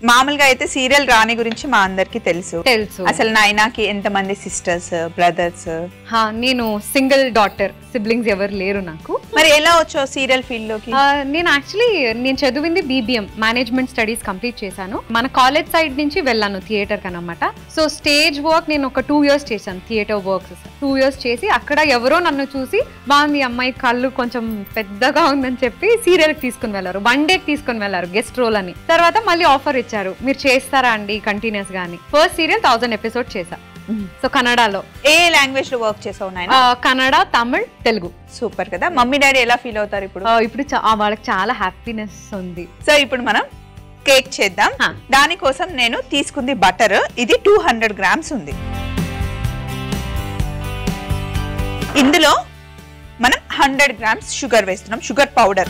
మామూలుగా అయితే సీరియల్ రాణి గురించి మా అందరికి తెలుసు తెలుసు అసలు నాయనాకి ఎంత మంది సిస్టర్స్ బ్రదర్స్ హా, నేను సింగిల్ డాటర్ సిబ్లింగ్స్ ఎవరు లేరు నాకు మరి ఎలా వచ్చావు సీరియల్ ఫీల్డ్ లోకి ఆ, నేను యాక్చువల్లీ నేను చదివింది బీబీఎం మేనేజ్మెంట్ స్టడీస్ కంప్లీట్ చేశాను మన కాలేజ్ సైడ్ నుంచి వెళ్ళాను థియేటర్ కనమాట సో స్టేజ్ వర్క్ నేను ఒక టూ ఇయర్స్ చేశాను థియేటర్ వర్క్స్ టూ ఇయర్స్ చేసి అక్కడ ఎవరో నన్ను చూసి బాగుంది ఈ అమ్మాయి కళ్ళు కొంచెం పెద్దగా ఉందని చెప్పి సీరియల్ తీసుకుని వెళ్ళారు వన్ డే తీసుకుని వెళ్ళారు గెస్ట్ రోల్ అని తర్వాత మళ్ళీ ఆఫర్ ఇచ్చారు మీరు చేస్తారా అండి కంటిన్యూస్ గా అని ఫస్ట్ సీరియల్ థౌసండ్ ఎపిసోడ్ చేశా సో కన్నడలో ఏ లాంగ్వేజ్ లో వర్క్ చేసావు నాయన ఆ, కన్నడ తమిళ్ తెలుగు సూపర్ కదా మమ్మీ డాడీ ఎలా ఫీల్ అవుతారు ఇప్పుడు ఆ, ఇప్పుడు చా- ఆ, వాళ్ళకి చాలా హ్యాపీనెస్ ఉంది సో ఇప్పుడు మనం కేక్ చేద్దాం హా. దానికోసం నేను తీసుకుంది బటర్ ఇది టూ హండ్రెడ్ గ్రామ్స్ ఉంది ఇందులో మనం హండ్రెడ్ గ్రామ్స్ షుగర్ వేస్తున్నాం షుగర్ పౌడర్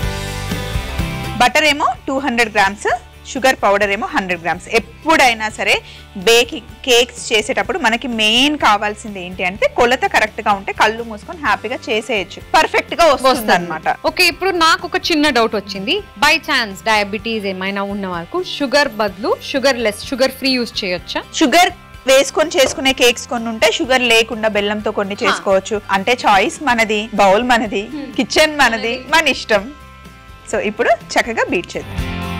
బటర్ ఏమో two hundred grams sugar powder ఏమో హండ్రెడ్ గ్రామ్స్ ఎప్పుడైనా సరే బేకింగ్ కేక్స్ చేసేటప్పుడు మనకి మెయిన్ కావాల్సింది ఏంటి అంటే కొలత కరెక్ట్ గా ఉంటే కళ్ళు మూసుకొని హ్యాపీగా చేసేయచ్చు పర్ఫెక్ట్ గా వస్తుంది అనమాట ఓకే ఇప్పుడు నాకు ఒక చిన్న డౌట్ వచ్చింది బై ఛాన్స్ డయాబెటీస్ ఏమైనా ఉన్న వాళ్ళకు షుగర్ బదులు sugarless sugar free use చేయొచ్చా షుగర్ వేసుకొని చేసుకునే కేక్స్ కొన్ని ఉంటే షుగర్ లేకుండా బెల్లంతో కొన్ని చేసుకోవచ్చు అంటే చాయిస్ మనది బౌల్ మనది కిచెన్ మనది మన ఇష్టం సో ఇప్పుడు చక్కగా బీట్ చేద్దాం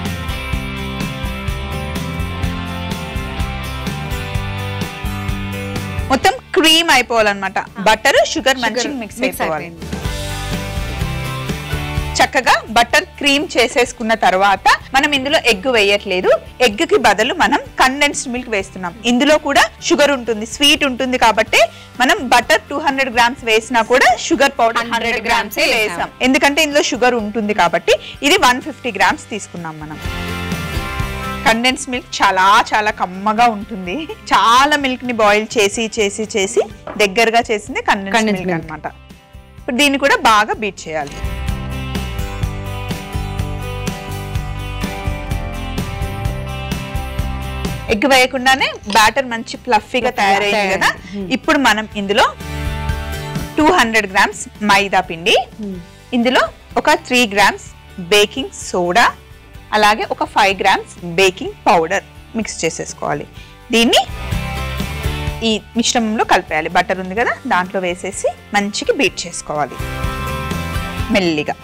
మొత్తం క్రీమ్ అయిపోవాలన్నమాట బటర్ షుగర్ మంచిగా మిక్స్ అయిపోవాలి చక్కగా బటర్ క్రీమ్ చేసేసుకున్న తర్వాత మనం ఇందులో ఎగ్ వేయట్లేదు ఎగ్ కి బదులు మనం కండెన్స్డ్ మిల్క్ వేస్తున్నాం ఇందులో కూడా షుగర్ ఉంటుంది స్వీట్ ఉంటుంది కాబట్టి మనం బటర్ టూ హండ్రెడ్ గ్రామ్స్ వేసినా కూడా sugar powder 100 hundred grams grams ఏ వేసాం ఎందుకంటే ఇందులో షుగర్ ఉంటుంది కాబట్టి ఇది వన్ ఫిఫ్టీ గ్రామ్స్ తీసుకున్నాం మనం కండెన్స్ మిల్క్ చాలా చాలా కమ్మగా ఉంటుంది చాలా మిల్క్ ని బాయిల్ చేసి చేసి చేసి దగ్గరగా చేసింది కండెన్స్ Condensed మిల్క్ milk. అన్నమాట ఇప్పుడు దీన్ని కూడా బాగా బీట్ చేయాలి ఎగ్ వేయకుండానే బ్యాటర్ మంచి ఫ్లఫీగా తయారైంది కదా ఇప్పుడు మనం ఇందులో టూ హండ్రెడ్ గ్రామ్స్ మైదా పిండి ఇందులో ఒక త్రీ గ్రామ్స్ బేకింగ్ సోడా అలాగే ఒక five grams baking powder mix చేసేసుకోవాలి దీన్ని ఈ మిశ్రమంలో కలిపేయాలి బటర్ ఉంది కదా దాంట్లో వేసేసి మంచిగా బీట్ చేసుకోవాలి మెల్లిగా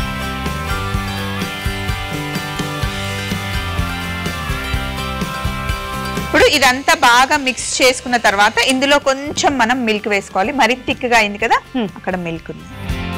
ఇప్పుడు ఇదంతా బాగా మిక్స్ చేసుకున్న తర్వాత ఇందులో కొంచెం మనం మిల్క్ వేసుకోవాలి మరి థిక్గా అయింది కదా Hmm. అక్కడ మిల్క్ ఉంది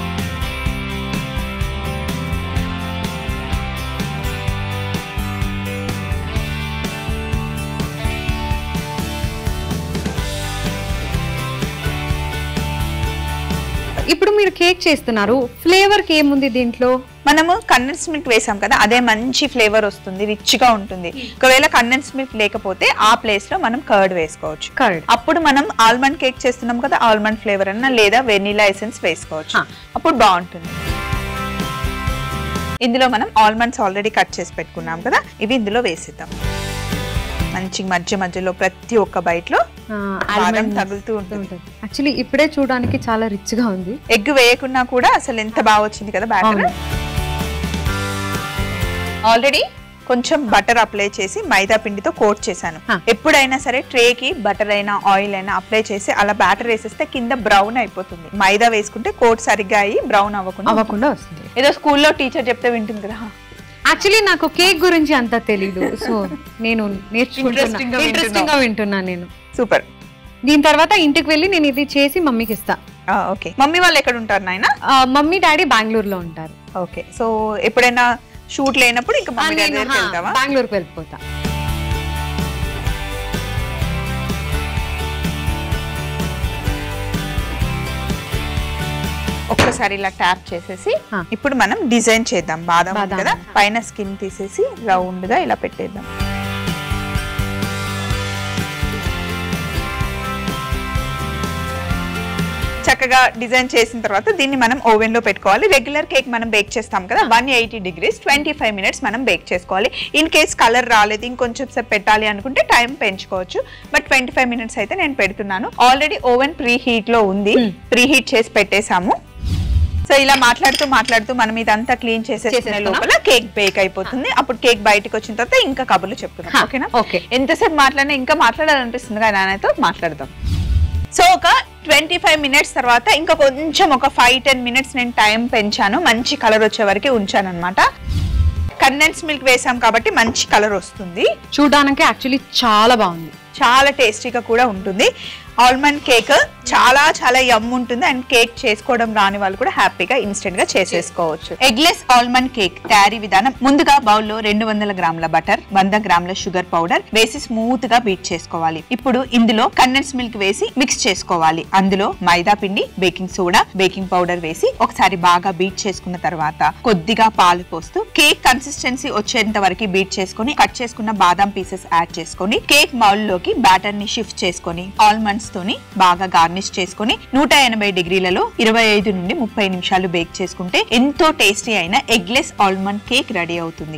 ఇప్పుడు మీరు కేక్ చేస్తున్నారు ఫ్లేవర్ కి ఏముంది దీంట్లో మనము కండెన్స్ మిల్క్ వేసాం కదా అదే మంచి ఫ్లేవర్ వస్తుంది రిచ్ గా ఉంటుంది ఒకవేళ కండెన్స్ మిల్క్ లేకపోతే ఆ ప్లేస్ లో మనం కర్డ్ వేసుకోవచ్చు కర్డ్ అప్పుడు మనం ఆల్మండ్ కేక్ చేస్తున్నాం కదా ఆల్మండ్ ఫ్లేవర్ అన్న లేదా వెనిలా ఎసెన్స్ వేసుకోవచ్చు హా. అప్పుడు బాగుంటుంది ఇందులో మనం ఆల్మండ్స్ ఆల్రెడీ కట్ చేసి పెట్టుకున్నాం కదా ఇవి ఇందులో వేసేద్దాం మంచి మధ్య మధ్యలో ప్రతి ఒక్క బైట్ లో బాదం తగులుతూ ఉంటుంది యాక్చువల్లీ ఇప్పుడే చూడడానికి చాలా రిచ్ గా ఉంది ఎగ్ వేయకున్నా కూడా అసలు ఎంత బాగా వచ్చింది కదా బ్యాటర్ అవును. ఆల్రెడీ కొంచెం బటర్ అప్లై చేసి మైదా పిండితో కోట్ చేశాను హా. ఎప్పుడైనా సరే ట్రేకి బటర్ అయినా ఆయిల్ అయినా అప్లై చేసి అలా బ్యాటర్ వేసేస్తే కింద బ్రౌన్ అయిపోతుంది మైదా వేసుకుంటే కోట్ సరిగ్గా అయ్యి బ్రౌన్ అవ్వకుండా అవ్వకుండా వస్తుంది ఏదో స్కూల్లో టీచర్ చెప్తే వింటుంది కదా యాక్చువల్లీ నాకు కేక్ గురించి అంత తెలీదు సో నేను నేర్చుకుంటున్నా Interesting గా ఇంట్రెస్టింగ్ గా వింటున్నా నేను సూపర్ దీని తర్వాత ఇంటికి వెళ్ళి నేను ఇది చేసి మమ్మీకి ఇస్తా ఓకే మమ్మీ వాళ్ళు ఎక్కడ ఉంటారు నాయన ఆ, మమ్మీ డాడీ బెంగళూరులో ఉంటారు ఓకే సో ఎప్పుడైనా షూట్ లేనప్పుడు ఇంకా ఆ, మమ్మీ డాడీ నేను దగ్గరికి వెళ్తావా బెంగళూరుకి వెళ్ళిపోతా ఒక్కసారి ఇలా ట్యాప్ చేసేసి హా. ఇప్పుడు మనం డిజైన్ చేద్దాం బాదం ఉంది బాదాం. కదా పైన స్కిన్ తీసేసి రౌండ్ గా ఇలా పెట్టేద్దాం చక్కగా డిజైన్ చేసిన తర్వాత దీన్ని మనం ఓవెన్ లో పెట్టుకోవాలి రెగ్యులర్ కేక్ మనం బేక్ చేస్తాం కదా one eighty degrees twenty five minutes మనం బేక్ చేసుకోవాలి ఇన్ కేస్ కలర్ రాలేదు ఇంకొంచెం సేపు పెట్టాలి అనుకుంటే టైం పెంచుకోవచ్చు బట్ ట్వంటీ ఫైవ్ మినిట్స్ అయితే నేను పెడుతున్నాను ఆల్రెడీ ఓవెన్ ప్రీ హీట్ లో ఉంది Hmm. ప్రీ హీట్ చేసి పెట్టేశాము సో ఇలా మాట్లాడుతూ మాట్లాడుతూ మనం ఇదంతా క్లీన్ చేసేసిన చేసేసుకున్నాం. లోపల కేక్ బేక్ అయిపోతుంది అప్పుడు కేక్ బయటకు వచ్చిన తర్వాత ఇంకా కబుర్లు చెప్తున్నాం హా, ఓకేనా ఓకే. ఎంతసేపు మాట్లాడినా ఇంకా మాట్లాడాలనిపిస్తుంది కదా నాన్నతో మాట్లాడదాం సో ఒక ట్వంటీ ఫైవ్ మినిట్స్ తర్వాత ఇంకా కొంచెం ఒక ఫైవ్ టెన్ మినిట్స్ నేను టైం పెంచాను మంచి కలర్ వచ్చే వరకు ఉంచాను అనమాట కండెన్స్ మిల్క్ వేసాం కాబట్టి మంచి కలర్ వస్తుంది చూడడానికి యాక్చువల్లీ చాలా బాగుంది చాలా టేస్టీగా కూడా ఉంటుంది ఆల్మండ్ కేక్ చాలా చాలా యమ్ ఉంటుంది అండ్ కేక్ చేసుకోవడం రాని వాళ్ళు కూడా హ్యాపీగా ఇన్స్టెంట్ గా చేసేసుకోవచ్చు ఎగ్లెస్ ఆల్మండ్ కేక్ తయారీ విధానం ముందుగా బౌల్లో రెండు వందల గ్రాముల బటర్ వంద గ్రాముల షుగర్ పౌడర్ వేసి స్మూత్ గా బీట్ చేసుకోవాలి ఇప్పుడు ఇందులో కండెన్స్ మిల్క్ వేసి మిక్స్ చేసుకోవాలి అందులో మైదా పిండి బేకింగ్ సోడా బేకింగ్ పౌడర్ వేసి ఒకసారి బాగా బీట్ చేసుకున్న తర్వాత కొద్దిగా పాలు పోస్తూ కేక్ కన్సిస్టెన్సీ వచ్చేంత వరకు బీట్ చేసుకొని కట్ చేసుకున్న బాదం పీసెస్ యాడ్ చేసుకొని కేక్ మౌల్ లోకి బ్యాటర్ ని షిఫ్ట్ చేసుకొని ఆల్మండ్స్ తోని బాగా గార్నిష్ చేసుకొని నూట ఎనభై డిగ్రీలలో ఇరవై ఐదు నుండి ముప్పై నిమిషాలు బేక్ చేసుకుంటే ఎంతో టేస్టీ అయిన ఎగ్లెస్ ఆల్మండ్ కేక్ రెడీ అవుతుంది